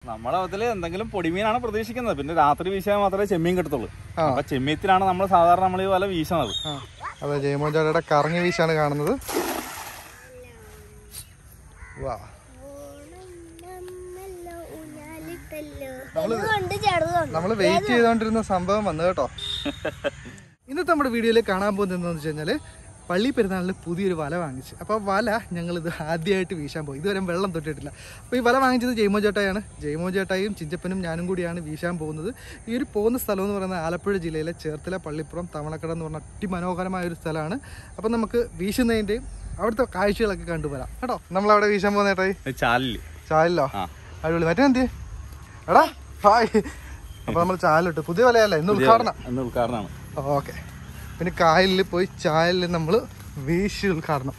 നമ്മുടെ അതില് എന്തെങ്കിലും പൊടിമീനാണ് പ്രതീക്ഷിക്കുന്നത് പിന്നെ രാത്രി വീശാൻ മാത്രമേ ചെമ്മീൻ കിട്ടത്തുള്ളൂ ആ. അപ്പൊ ചെമ്മീത്തിലാണ് നമ്മൾ സാധാരണ നമ്മൾ ഈ വല വീശുന്നത് ആ അതെ ജയമോൻ ചേട്ടയുടെ കറങ്ങി വീശാണ് കാണുന്നത് വാ കൊണ്ട് ചെറുതുണ്ട് നമ്മൾ വെയിറ്റ് ചെയ്തുകൊണ്ടിരുന്ന സംഭവം വന്നു കേട്ടോ ഇന്നത്തെ നമ്മുടെ വീഡിയോയിൽ കാണാൻ പോകുന്നത് എന്താണെന്ന് വെച്ച് കഴിഞ്ഞാൽ പള്ളി പെരുന്നാളിന് പുതിയൊരു വല വാങ്ങിച്ചു അപ്പോൾ വല ഞങ്ങളിത് ആദ്യമായിട്ട് വീശാൻ പോയി ഇതുവരെ വെള്ളം തൊട്ടിട്ടില്ല അപ്പോൾ ഈ വല വാങ്ങിച്ചത് ജയ്മോ ചേട്ടായാണ് ജയ്മോ ചേട്ടായും ചിഞ്ചപ്പനും ഞാനും കൂടിയാണ് വീശാൻ പോകുന്നത് ഈ ഒരു പോകുന്ന സ്ഥലം എന്ന് പറയുന്നത് ആലപ്പുഴ ജില്ലയിലെ ചേർത്തല പള്ളിപ്പുറം തവണക്കട എന്ന് പറഞ്ഞ അതിമനോഹരമായ ഒരു സ്ഥലമാണ് അപ്പോൾ നമുക്ക് വീശുന്നതിൻ്റെയും അവിടുത്തെ കാഴ്ചകളൊക്കെ കണ്ടുവരാം കേട്ടോ നമ്മളവിടെ വീശാൻ പോകുന്ന ചേട്ടായി ചാലില് ചായല്ലോ ആ. അടിപൊളി മറ്റേ എന്തി എടാ ഹായ് അപ്പൊ നമ്മൾ ചായലിട്ട് പുതിയ വലയല്ല ഇന്ന് ഉദ്ഘാടനം എന്ന് ഉദ്ഘാടനമാണ് ഓക്കെ പിന്നെ കായലിൽ പോയി ചായലിൽ നമ്മൾ വീശി ഉദ്ഘാടനം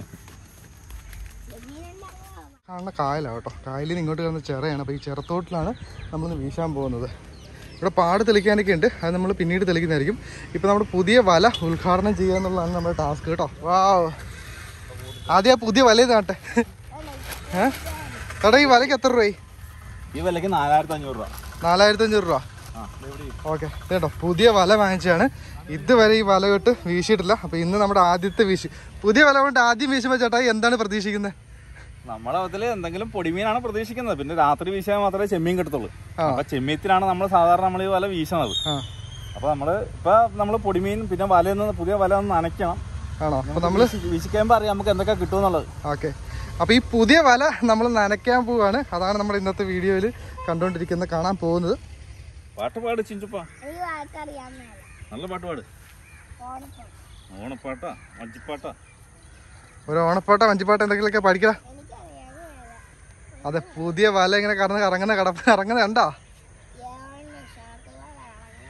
കാണുന്ന കായലാണ് കേട്ടോ കായലിൽ നിന്ന് ഇങ്ങോട്ട് കിടന്ന ചിറയാണ് അപ്പോൾ ഈ ചിറത്തോട്ടിലാണ് നമ്മളിന്ന് വീശാൻ പോകുന്നത് ഇവിടെ പാട് തെളിക്കാനൊക്കെ ഉണ്ട് അത് നമ്മൾ പിന്നീട് തെളിക്കുന്നതായിരിക്കും ഇപ്പോൾ നമ്മുടെ പുതിയ വല ഉദ്ഘാടനം ചെയ്യുക എന്നുള്ളതാണ് നമ്മുടെ ടാസ്ക് കേട്ടോ വാ ആദ്യം ആ പുതിയ വല ഇതാട്ടെ ഏഹ് ചേട്ടാ ഈ വലയ്ക്ക് എത്ര രൂപയായി ഈ വിലക്ക് നാലായിരത്തി അഞ്ഞൂറ് രൂപ നാലായിരത്തി അഞ്ഞൂറ് രൂപ ആ ദേ ഇവിടെ ഇരിക്കും. ഓക്കെ കേട്ടോ പുതിയ വല വാങ്ങിച്ചാണ് ഇതുവരെ ഈ വല കൊണ്ട് വീശിയിട്ടില്ല അപ്പൊ ഇന്ന് നമ്മുടെ ആദ്യത്തെ വീശി പുതിയ വല കൊണ്ട് ആദ്യം വീശുമ്പോൾ ചേട്ടാ എന്താണ് പ്രതീക്ഷിക്കുന്നത് നമ്മുടെ അതില് എന്തെങ്കിലും പൊടിമീനാണ് പ്രതീക്ഷിക്കുന്നത് പിന്നെ രാത്രി വീശാൻ മാത്രമേ ചെമ്മീൻ കിട്ടത്തുള്ളൂ ആ. അപ്പൊ ചെമ്മീത്തിലാണ് നമ്മൾ സാധാരണ നമ്മൾ ഈ വല വീശുന്നത് ആ അപ്പൊ നമ്മള് ഇപ്പൊ നമ്മള് പൊടിമീൻ പിന്നെ വലയൊന്ന് പുതിയ വല ഒന്ന് നനയ്ക്കണം ആണോ അപ്പൊ നമ്മള് വീശിക്കുമ്പോ അറിയാം നമുക്ക് എന്തൊക്കെ കിട്ടുമെന്നുള്ളത് ഓക്കെ അപ്പൊ ഈ പുതിയ വല നമ്മൾ നനയ്ക്കാൻ പോവാണ് അതാണ് നമ്മുടെ ഇന്നത്തെ വീഡിയോയിൽ കണ്ടുകൊണ്ടിരിക്കുന്നത് കാണാൻ പോകുന്നത് പാട്ട് പാട് ചിഞ്ചുപ്പാ എനിക്ക് വാക്കറിയാൻ മേല നല്ല പാട്ട് പാട് ഓണപ്പം ഓണപ്പാട്ടാ മജ്ജിപ്പാട്ടാ ഒരു ഓണപ്പാട്ട വഞ്ചിപ്പാട്ട എന്തെങ്കിലുമൊക്കെ പഠിക്കണം എനിക്കറിയാൻ മേല അതെ പുതിയ വല ഇങ്ങനെ കടന്ന് കറങ്ങുന്ന കടപ്പ് ഇറങ്ങുന്ന കണ്ടാ ഏവണ്ണ ഷാക്കുകളാണ്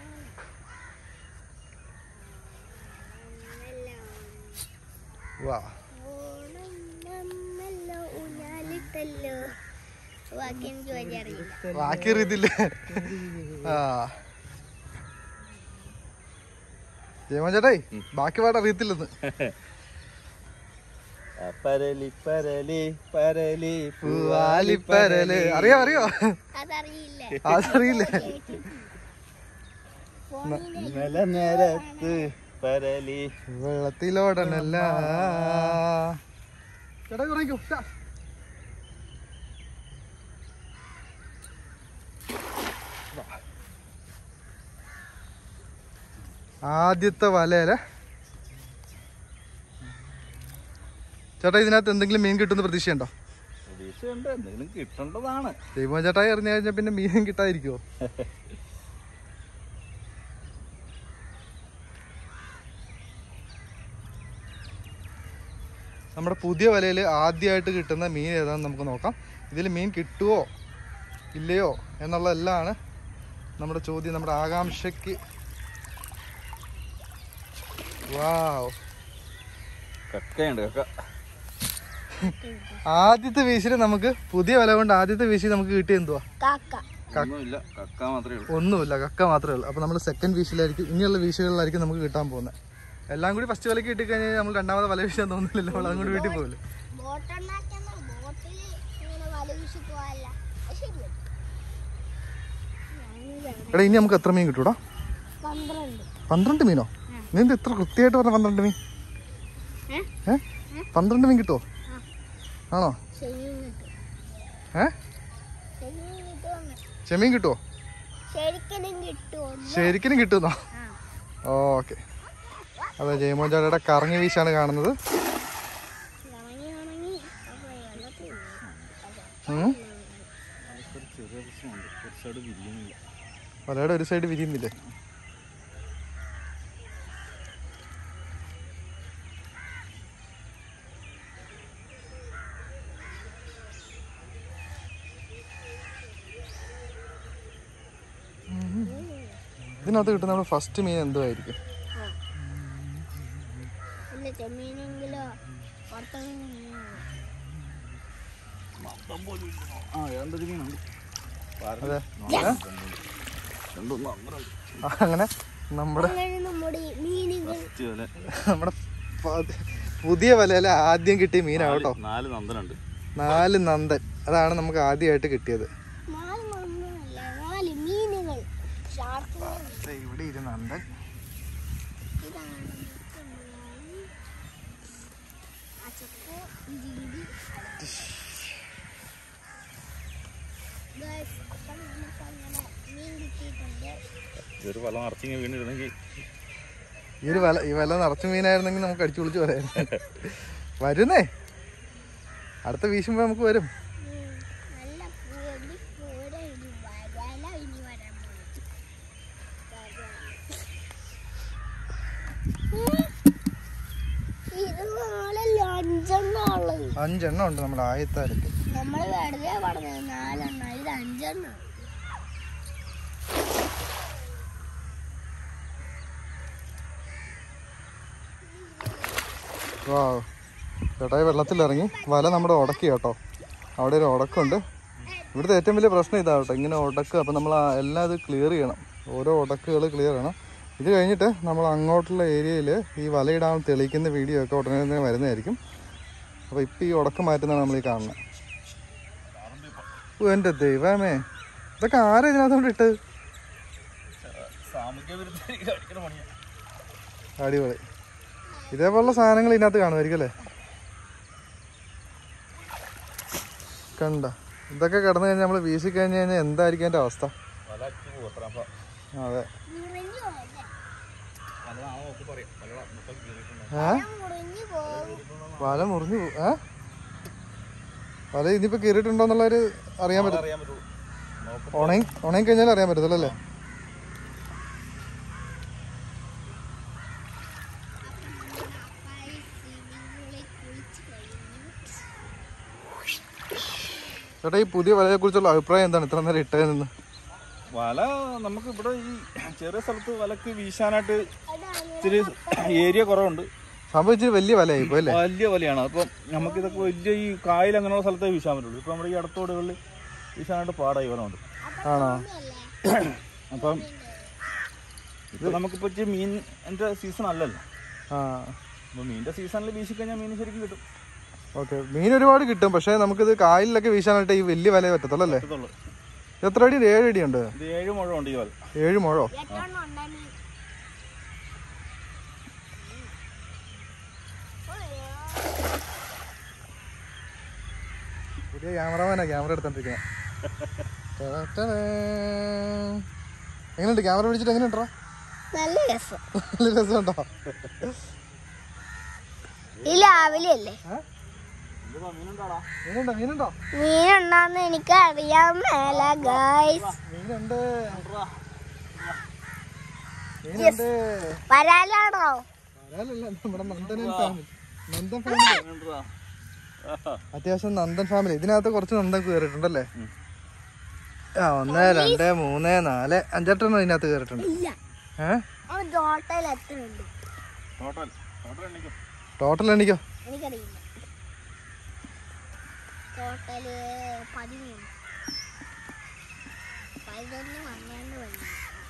വാ ഓണം നമ്മല്ലോ ഊഞ്ഞാലിട്ടല്ലോ ബാക്കി എനിക്ക് വലിയ അറിയില്ല ബാക്കി അറിയത്തില്ല ആ ജയമോൻ ചേട്ടായി ബാക്കി പാട്ട് അറിയത്തില്ലെന്ന് പരലി പരലി പരലി പൂവാലിപ്പരല് അറിയോ അറിയോ അതറിയില്ല അതറിയില്ലേ നില നേരത്ത് പരലി വെള്ളത്തിലോടനല്ല ചേട്ടാ കുറയ്ക്കൂ ട്ടാ. ആദ്യത്തെ വലയില് ചേട്ടാ ഇതിനകത്ത് എന്തെങ്കിലും മീൻ കിട്ടുന്ന പ്രതീക്ഷയുണ്ടോ പ്രതീക്ഷയുണ്ട് എന്തെങ്കിലും കിട്ടേണ്ടതാണ് ദൈവം ചേട്ടായി എറിഞ്ഞു കഴിഞ്ഞാൽ പിന്നെ മീൻ കിട്ടാതിരിക്കുമോ നമ്മുടെ പുതിയ വലയിൽ ആദ്യമായിട്ട് കിട്ടുന്ന മീൻ ഏതാണെന്ന് നമുക്ക് നോക്കാം ഇതിൽ മീൻ കിട്ടുമോ ഇല്ലയോ എന്നുള്ളതെല്ലാം നമ്മുടെ ചോദ്യം നമ്മുടെ ആകാംക്ഷയ്ക്ക് വാവ് കക്കയുണ്ട് കക്ക ആദ്യത്തെ വീശിൽ നമുക്ക് പുതിയ വില കൊണ്ട് ആദ്യത്തെ വീശി നമുക്ക് കിട്ടിയ എന്തുവാ കാക്ക ഒന്നുമില്ല കക്ക മാത്രമേ ഉള്ളൂ ഒന്നുമില്ല കക്ക മാത്രമേ ഉള്ളൂ അപ്പോൾ നമ്മൾ സെക്കൻഡ് വീശിലായിരിക്കും ഇനിയുള്ള വീശുകളിലായിരിക്കും നമുക്ക് കിട്ടാൻ പോകുന്നത് എല്ലാം കൂടി ഫസ്റ്റ് വിലക്ക് കിട്ടിക്കഴിഞ്ഞാൽ നമ്മൾ രണ്ടാമത് വല വീശാൻ തോന്നുന്നില്ലല്ലോ നമ്മൾ അതും കൂടി വീട്ടിൽ പോകില്ല ബോട്ടുണ്ടാക്കുന്ന ബോട്ടിൽ ഇങ്ങനെ വല വീശി പോവല്ല അത് ശരിയല്ല എടാ ഇനി നമുക്ക് എത്ര മീൻ കിട്ടൂടാ പന്ത്രണ്ട് പന്ത്രണ്ട് മീനോ നീ എന്താ ഇത്ര കൃത്യമായിട്ട് പറഞ്ഞ പന്ത്രണ്ട് മീൻ ഏ? ഏ പന്ത്രണ്ട് മീൻ കിട്ടുമോ ആണോ ശരിയും കിട്ടും ഏ ശരിയും കിട്ടുമെന്ന് ചെമീൻ കിട്ടുമോ ശരിക്കും കിട്ടുമെന്ന് ശരിക്കും കിട്ടുന്നോ ആ ഓക്കെ അതെ ജയമോൻ ചേട്ടയുടെ കറങ്ങി വീശാണ് കാണുന്നത് ഉണങ്ങി ഉണങ്ങി അപ്പൊ വെള്ളത്തിൽ ഉം. ചെറിയ പ്രശ്നമുണ്ട് കുറച്ചവിടെ വിരിയുന്നില്ല വലയുടെ ഒരു സൈഡ് വിരിയുന്നില്ലേ ഇതിനകത്ത് കിട്ടുന്ന നമ്മുടെ ഫസ്റ്റ് മീൻ എന്തുമായിരിക്കും ഇല്ല ചെമ്മീനെങ്കിലോ പുറത്തുനിന്ന് ആ ഏതൊരു മീനുണ്ട് അതെ രണ്ടൊന്നും അന്നേരം അങ്ങനെ നമ്മുടെ അങ്ങനെ നമ്മുടെ ഈ മീനുകൾ ഫസ്റ്റ് വില നമ്മുടെ പ- പുതിയ വലയിലെ ആദ്യം കിട്ടിയ മീനാണ് കേട്ടോ നാല് നന്ദനുണ്ട് നാല് നന്ദൻ അതാണ് നമുക്ക് ആദ്യമായിട്ട് കിട്ടിയത് നാല് ഷാർക്കിന് ദേ ഇവിടെ ഇരുന്ന് നന്ദൻ ഇതാണ് അച്ചപ്പോ ഇഞ്ചിടി ഗൈസ് അപ്പം നമുക്ക് അങ്ങനെ മീൻ കിട്ടിയിട്ടുണ്ട് ഇതൊരു വല നിറച്ചിങ്ങ് വീണിരുന്നെങ്കിൽ ഈ ഒരു വല ഈ വല നിറച്ച മീനായിരുന്നെങ്കിൽ നമുക്ക് അടിച്ചു വിളിച്ച് പറയാം വരുന്നേ അടുത്ത വീശുമ്പോ നമുക്ക് വരും ഉം. നല്ല പൂടി പൂടെ ഇനി വരാല ഇനി വരാൻ ഇത് നാലല്ല അഞ്ചെണ്ണം ഉള്ളത് അഞ്ചെണ്ണം ഉണ്ട് നമ്മുടെ ആയത്താലത്ത് നമ്മൾ വെറുതെ പറഞ്ഞത് നാലെണ്ണം ഇത് അഞ്ചെണ്ണം വാ ചേട്ടായി വെള്ളത്തിലിറങ്ങി വല നമ്മുടെ ഉടക്കി കേട്ടോ അവിടെ ഒരു ഉടക്കുണ്ട് ഇവിടുത്തെ ഏറ്റവും വലിയ പ്രശ്നം ഇതാ കേട്ടോ ഇങ്ങനെ ഉടക്കുക അപ്പം നമ്മൾ ആ എല്ലാം ഇത് ക്ലിയർ ചെയ്യണം ഓരോ ഉടക്കുകൾ ക്ലിയർ ചെയ്യണം ഇത് കഴിഞ്ഞിട്ട് നമ്മൾ അങ്ങോട്ടുള്ള ഏരിയയിൽ ഈ വലയിടാൻ തെളിയിക്കുന്ന വീഡിയോ ഒക്കെ ഉടനെ തന്നെ വരുന്നതായിരിക്കും അപ്പോൾ ഇപ്പം ഈ ഉടക്ക് മാറ്റുന്നതാണ് നമ്മൾ ഈ കാണുന്നത് ഓ എൻ്റെ ദൈവമേ ഇതൊക്കെ ആരാ ഇതിനകത്തോണ്ട് ഇട്ട് സാമൂഹ്യ വിരുദ്ധ അടിക്കണ പണിയാണ് അടിപൊളി ഇതേപോലുള്ള സാധനങ്ങൾ ഇതിനകത്ത് കാണുമായിരിക്കും അല്ലേ കണ്ട ഇതൊക്കെ കിടന്നു കഴിഞ്ഞാൽ നമ്മൾ വീശി കഴിഞ്ഞ് കഴിഞ്ഞാൽ എന്തായിരിക്കും എൻ്റെ അവസ്ഥ വല അടിച്ചു പോകും അത്ര അപ്പൊ അതെ മുറിഞ്ഞു പോകല്ലേ വല നാളെ നോക്കി പറയും വല മൊത്തം കീറിയിട്ടുണ്ട് ഏ മുറിഞ്ഞു പോകും വല മുറിഞ്ഞു പോ ഏ വല ഇനിയിപ്പോൾ കീറിയിട്ടുണ്ടോന്നുള്ളൊരു അറിയാൻ പറ്റും അറിയാൻ പറ്റുള്ളൂ നോക്കും ഉണങ്ങി ഉണങ്ങി കഴിഞ്ഞാൽ അറിയാൻ പറ്റത്തുള്ളൂ അല്ലേ കുളിച്ച് കഴിഞ്ഞു ചേട്ടാ ഈ പുതിയ വലയെ കുറിച്ചുള്ള അഭിപ്രായം എന്താണ് ഇത്ര നേരം ഇട്ടതെന്ന് വല നമുക്ക് ഇവിടെ ഈ ചെറിയ സ്ഥലത്ത് വലക്ക് വീശാനായിട്ട് ഇച്ചിരി ഏരിയ കുറവുണ്ട് സംഭവം ഇച്ചിരി വലിയ വലയായി ഇപ്പോൾ അല്ലേ വലിയ വലയാണ് അപ്പം നമുക്ക് ഇതൊക്കെ വലിയ ഈ കായൽ അങ്ങനെയുള്ള സ്ഥലത്തേ വീശാൻ പറ്റുള്ളൂ ഇപ്പൊ നമ്മുടെ ഈ അടുത്തോടുകളിൽ വീശാനായിട്ട് പാടായി വലമുണ്ട് ആണോ അപ്പം ഇപ്പൊ നമുക്കിപ്പോ ഇച്ചിരി മീനിന്റെ സീസൺ അല്ലല്ലോ ആ അപ്പൊ മീനിന്റെ സീസണിൽ വീശിക്കഴിഞ്ഞാൽ മീൻ ശരിക്കും കിട്ടും ഓക്കെ മീൻ ഒരുപാട് കിട്ടും പക്ഷേ നമുക്കിത് കായലിലൊക്കെ വീശാനായിട്ട് ഈ വലിയ വല പറ്റത്തുള്ളൂ അല്ലേ ഇതുള്ളൂ എത്ര അടി ഉണ്ട്? ഏഴ് അടി ഉണ്ട് ഇത് ഏഴ് മുഴം ഉണ്ട് ഈ വല ഏഴ് മുഴോ എട്ടെണ്ണം ഉണ്ടായി പുതിയ ക്യാമറമാനാ ക്യാമറ എടുത്തോണ്ടിരിക്കുന്നത് എങ്ങനെയുണ്ട് ക്യാമറ പിടിച്ചിട്ട് എങ്ങനെയുണ്ടോ നല്ല രസം നല്ല രസമുണ്ടോ ഈ രാവിലെ അല്ലേ മീനുണ്ടാടാ മീനുണ്ടോ മീനുണ്ടോ മീനുണ്ടാന്ന് എനിക്ക് അറിയാൻ മേല ഗൈസ് മീനുണ്ട് മീനുണ്ട് വരാലാണോ വരാലല്ല നമ്മുടെ നന്ദനൻ ഫാമിലി നന്ദൻ ഫാമിലി മീനുണ്ടാ അത്യാവശ്യം നന്ദൻ ഫാമിലി ഇതിനകത്ത് കുറച്ച് നന്ദൻ കയറിയിട്ടുണ്ടല്ലേ ആ ഒന്ന് രണ്ട് മൂന്ന് നാല് അഞ്ചെട്ടെണ്ണം ഇതിനകത്ത് കയറിയിട്ടുണ്ട് ഇല്ല ഏഹ് അവൻ ടോട്ടൽ എത്ര ഉണ്ട് ടോട്ടൽ ടോട്ടൽ എണ്ണിക്കും ടോട്ടൽ എണ്ണിക്കോ എനിക്കറിയില്ല ടോട്ടല് പതിമൂന്ന് പതിനൊന്ന് പന്ത്രണ്ട് പതിമൂന്ന്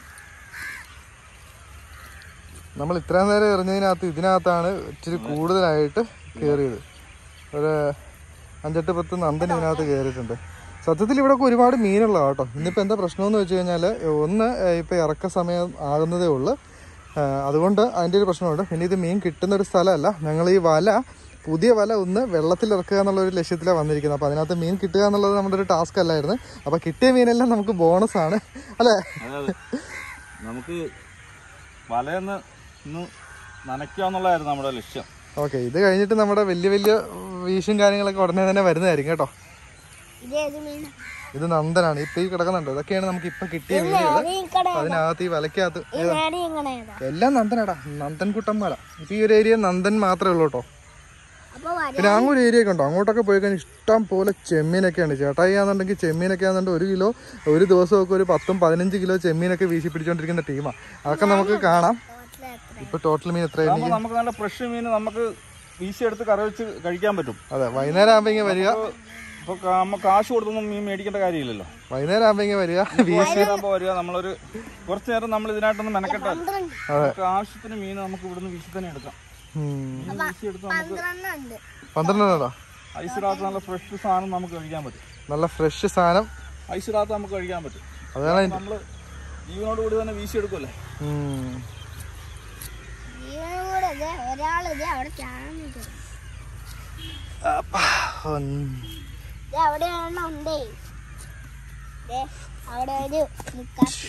നമ്മൾ ഇത്രയും നേരം എറിഞ്ഞതിനകത്ത് ഇതിനകത്താണ് ഇച്ചിരി കൂടുതലായിട്ട് കയറിയത് ഒരു അഞ്ചെട്ട് പത്ത് നന്ദൻ ഇതിനകത്ത് കയറിയിട്ടുണ്ട് സത്യത്തിൽ ഇവിടെ ഒരുപാട് മീനുള്ള കേട്ടോ ഇന്നിപ്പോൾ എന്താ പ്രശ്നമെന്ന് വെച്ച് കഴിഞ്ഞാൽ ഒന്ന് ഇപ്പോൾ ഇറക്ക സമയം ആകുന്നതേ ഉള്ളൂ ആ, അതുകൊണ്ട് അതിൻ്റെ ഒരു പ്രശ്നമുണ്ട് പിന്നെ ഇത് മീൻ കിട്ടുന്ന ഒരു സ്ഥലമല്ല ഞങ്ങൾ ഈ വല പുതിയ വല ഒന്ന് വെള്ളത്തിൽ ഇറക്കുക എന്നുള്ള ഒരു ലക്ഷ്യത്തിലാണ് വന്നിരിക്കുന്നത് അപ്പോൾ അതിനകത്ത് മീൻ കിട്ടുക എന്നുള്ളത് നമ്മുടെ ഒരു ടാസ്ക് അല്ലായിരുന്നു അപ്പോൾ കിട്ടിയ മീനെല്ലാം നമുക്ക് ബോണസ് ആണ് അല്ലേ അതെ അതെ നമുക്ക് വലയൊന്ന് ഒന്ന് നനയ്ക്കുക എന്നുള്ളതായിരുന്നു നമ്മുടെ ലക്ഷ്യം ഓക്കെ ഇത് കഴിഞ്ഞിട്ട് നമ്മുടെ വലിയ വലിയ വീശും കാര്യങ്ങളൊക്കെ ഉടനെ തന്നെ വരുന്നതായിരിക്കും കേട്ടോ ഇതേത് മീന ഇത് നന്ദനാണ് ഇപ്പൊ ഈ കിടക്കുന്നുണ്ട് ഇതൊക്കെയാണ് നമുക്ക് ഇപ്പൊ കിട്ടിയ മീനുകൾ അതിനകത്ത് ഈ വലക്കകത്ത് ഈ നേടി എങ്ങനെ ഏതാ എല്ലാം നന്ദനാടാ നന്ദൻ കുട്ടന്മാല ഇപ്പൊ ഈ ഒരു ഏരിയ നന്ദൻ മാത്രമേ ഉള്ളൂ കേട്ടോ അപ്പൊ വരാ പിന്നെ അങ്ങ് ഒരു ഏരിയ ഒക്കെ ഉണ്ടോ അങ്ങോട്ടൊക്കെ പോയി കഴിഞ്ഞാൽ ഇഷ്ടം പോലെ ചെമ്മീനൊക്കെയാണ് ചേട്ടായി ആണെന്നുണ്ടെങ്കിൽ ചെമ്മീനൊക്കെ ആണെന്നുണ്ടെങ്കിൽ ഒരു കിലോ ഒരു ദിവസമൊക്കെ ഒരു പത്തും പതിനഞ്ച് കിലോ ചെമ്മീനൊക്കെ വീശി പിടിച്ചോണ്ടിരിക്കുന്ന ടീമാണ് അതൊക്കെ നമുക്ക് കാണാം ടോട്ടൽ എത്ര ഇപ്പൊ ടോട്ടൽ മീൻ എത്രയാണ് അതാകുമ്പോൾ നമുക്ക് നല്ല ഫ്രഷ് മീൻ നമുക്ക് വീശിയെടുത്ത് കറി വെച്ച് കഴിക്കാൻ പറ്റും അതെ വൈകുന്നേരം ആകുമ്പോ ഇങ്ങനെ വരിക ഇപ്പൊ നമ്മ കാശ് കൊടുത്തൊന്നും മീൻ മേടിക്കേണ്ട കാര്യമില്ലല്ലോ വൈകുന്നേരം ആകുമ്പോ ഇങ്ങനെ വരിക വീശിയാകുമ്പോ വരിക നമ്മളൊരു കുറച്ച് നേരം നമ്മൾ ഇതിനായിട്ടൊന്ന് മെനക്കെട്ടാൽ പന്ത്രണ്ട് നമുക്ക് ആവശ്യത്തിന് മീൻ നമുക്ക് ഇവിടുന്ന് വീശി തന്നെ എടുക്കാം ഉം. മീൻ വീശിയെടുത്ത് നമുക്ക് പന്ത്രണ്ട് ഉണ്ട് പന്ത്രണ്ടെണ്ണോ ഐസിടാത്ത നല്ല ഫ്രഷ് സാധനം നമുക്ക് കഴിക്കാൻ പറ്റും നല്ല ഫ്രഷ് സാധനം ഐസിടാത്ത നമുക്ക് കഴിക്കാൻ പറ്റും അതാണ് അതിന്റെ- നമ്മള് ജീവനോട് കൂടി തന്നെ വീശിയെടുക്കുമല്ലേ ഉം. ജീവനും കൂടെ ഇത് ഒരാളിത് അവിടെ ചാടുന്നുണ്ട് അപ്പാ, ഒന്ന്. ഇത് അവിടെ ഒരെണ്ണം ഉണ്ടേ ദേ, അവിടെ ഒരു മുക്കാശി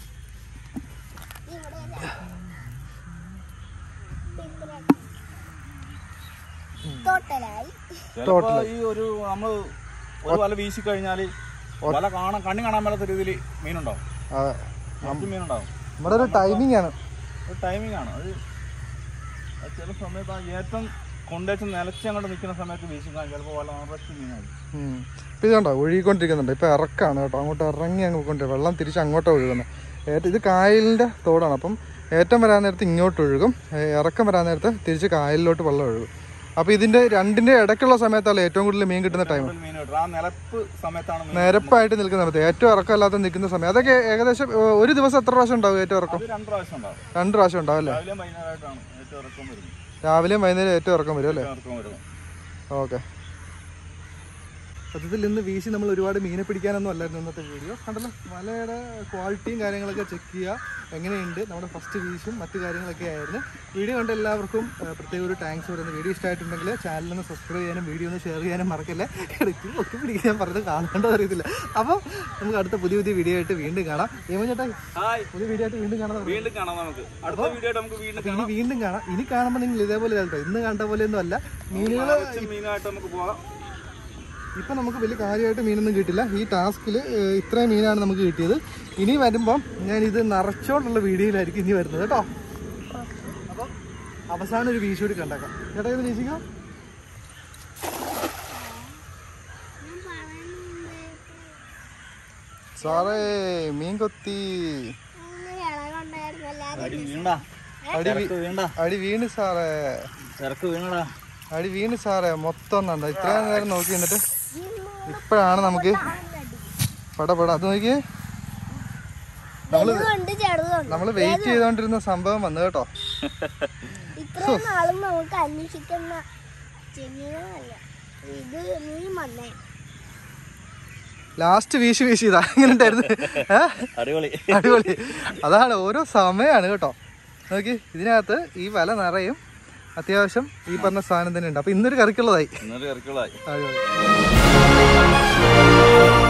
ഇവിടെ ഒരു- ഇവിടെ ടോട്ടലായി ചിലപ്പോ ഈ ഒരു നമ്മള് ഒരു വല വീശി കഴിഞ്ഞാല് വല കാണാൻ കണ്ണി കാണാൻ മേലാത്ത രീതിയിൽ മീനുണ്ടാവും അതെ. കുറച്ച് മീനുണ്ടാവും നമ്മുടെ ഒരു ടൈമിംഗ് ആണ് ഒരു ടൈമിംഗ് ആണ് അത് അത് ചില സമയത്ത് ആ ഏറ്റവും കൊണ്ടേച്ച് നിലച്ച് അങ്ങോട്ട് നിൽക്കുന്ന സമയത്ത് വീശിക്കാൻ ചിലപ്പോൾ വല നിറച്ച് മീനായിരിക്കും ഉം. ഇപ്പൊ ഇതുണ്ടോ ഒഴുകിക്കൊണ്ടിരിക്കുന്നുണ്ട് ഇപ്പൊ ഇറക്കാണ് കേട്ടോ അങ്ങോട്ട് ഇറങ്ങി അങ്ങ് കൊണ്ട് വെള്ളം തിരിച്ച് അങ്ങോട്ട് ഒഴുകുന്നത് ഏറ്റ- ഇത് കായലിന്റെ തോടാണ് അപ്പം ഏറ്റം വരാൻ നേരത്ത് ഇങ്ങോട്ട് ഒഴുകും ഏ, ഇറക്കം വരാൻ നേരത്ത് തിരിച്ച് കായലിലോട്ട് വെള്ളം ഒഴുകും അപ്പൊ ഇതിന്റെ രണ്ടിന്റെ ഇടയ്ക്കുള്ള സമയത്താണ് ഏറ്റവും കൂടുതൽ മീൻ കിട്ടുന്ന ടൈം കൂടുതൽ മീൻ കിട്ടും ആ നിലപ്പ് സമയത്താണ് മീൻ നിരപ്പായിട്ട് നിൽക്കുന്ന സമയത്ത് ഏറ്റവും ഇറക്കമല്ലാത്ത നിൽക്കുന്ന സമയം അതൊക്കെ ഏകദേശം ഏ, ഒരു ദിവസം എത്ര പ്രാവശ്യം ഉണ്ടാവും ഏറ്റവും ഇറക്കം അത് രണ്ട് പ്രാവശ്യം ഉണ്ടാവും രണ്ട് പ്രാവശ്യം ഉണ്ടാവും അല്ലേ രാവിലെ വൈകുന്നേരമായിട്ടാണ് ഏറ്റവും ഇറക്കം വരുന്നത് രാവിലെയും വൈകുന്നേരം ഏറ്റവും ഇറക്കം വരും അല്ലേ ഏറ്റവും ഇറക്കം വരുന്നത് ഓക്കെ സത്യത്തിൽ ഇന്ന് വീശി നമ്മൾ ഒരുപാട് മീനെ പിടിക്കാനൊന്നും അല്ലായിരുന്നു ഇന്നത്തെ വീഡിയോ കണ്ടല്ലോ വലയുടെ ക്വാളിറ്റിയും കാര്യങ്ങളൊക്കെ ചെക്ക് ചെയ്യുക എങ്ങനെയുണ്ട് നമ്മുടെ ഫസ്റ്റ് വീശും മറ്റു കാര്യങ്ങളൊക്കെ ആയിരുന്നു വീഡിയോ കണ്ട എല്ലാവർക്കും ഏഹ്, പ്രത്യേക ഒരു താങ്ക്സ് പറയുന്നത് വീഡിയോ ഇഷ്ടമായിട്ടുണ്ടെങ്കിൽ ചാനലൊന്ന് സബ്സ്ക്രൈബ് ചെയ്യാനും വീഡിയോ ഒന്ന് ഷെയർ ചെയ്യാനും മറക്കല്ലേ ഇടയ്ക്ക് ഒട്ടി പിടിക്കാൻ പറഞ്ഞത് കാണേണ്ടത് അറിയത്തില്ല അപ്പോൾ നമുക്ക് അടുത്ത പുതിയ പുതിയ വീഡിയോ ആയിട്ട് വീണ്ടും കാണാം ഏമ ചേട്ടാ ഹായ് പുതിയ വീഡിയോ ആയിട്ട് വീണ്ടും കാണാം വീണ്ടും കാണാം നമുക്ക് അടുത്ത വീഡിയോ ആയിട്ട് നമുക്ക് വീണ്ടും ഇനി വീണ്ടും കാണാം ഇനി കാണുമ്പോൾ നിങ്ങൾ ഇതേപോലെ കേട്ടോ ഇന്ന് കണ്ട പോലെയൊന്നും അല്ല മീനുകൾ കാണാം മീനായിട്ട് നമുക്ക് പോകാം ഇപ്പം നമുക്ക് വലിയ കാര്യമായിട്ട് മീനൊന്നും കിട്ടില്ല ഈ ടാസ്കിൽ ഇത്രയും മീനാണ് നമുക്ക് കിട്ടിയത് ഇനി വരുമ്പം ഞാൻ ഇത് നിറച്ചോണ്ടുള്ള വീഡിയോയിലായിരിക്കും ഇനി വരുന്നത് കേട്ടോ അപ്പം അവസാനം ഒരു വീശ് കൂടി കണ്ടേക്കാം ചേട്ടാ ഇത് വീശിക്കാം ഞാൻ പറയുന്നുണ്ട് സാറേ മീൻ കൊത്തി ഇന്ന് ഇളകുണ്ടായിരുന്നു എല്ലാരും അടി വീണ്ടാ അടി വീ- തിരക്ക് വീണ്ടാ അടി വീണ് സാറേ തിരക്ക് വീണടാ അടി വീണ് സാറേ മൊത്തം നണ്ട ഇത്രയും നേരം നോക്കി നിന്നിട്ട് ഇപ്പോഴാണ് നമുക്ക് പട പട അത് നോക്കിയേ വലുതുണ്ട് ചെറുതുണ്ട് നമ്മൾ വെയിറ്റ് ചെയ്തോണ്ടിരുന്ന സംഭവം വന്നു കേട്ടോ ഇത്രയും നാളും നമുക്ക് അന്വേഷിക്കുന്ന ചെമ്മീനല്ല ഇത് മീൻ വന്നേ ലാസ്റ്റ് വീശി വീശി ഇതാ എങ്ങനെ ഉണ്ടായിരുന്നു ഏഹ് അടിപൊളി അടിപൊളി അതാണ് ഓരോ സമയമാണ് കേട്ടോ നോക്കി ഇതിനകത്ത് ഈ വല നിറയും അത്യാവശ്യം ഈ പറഞ്ഞ സാധനം തന്നെ ഉണ്ട് അപ്പൊ ഇന്നൊരു കറിക്കുള്ളതായി ഇന്നൊരു ഇറക്കുള്ളതായി അടിപൊളി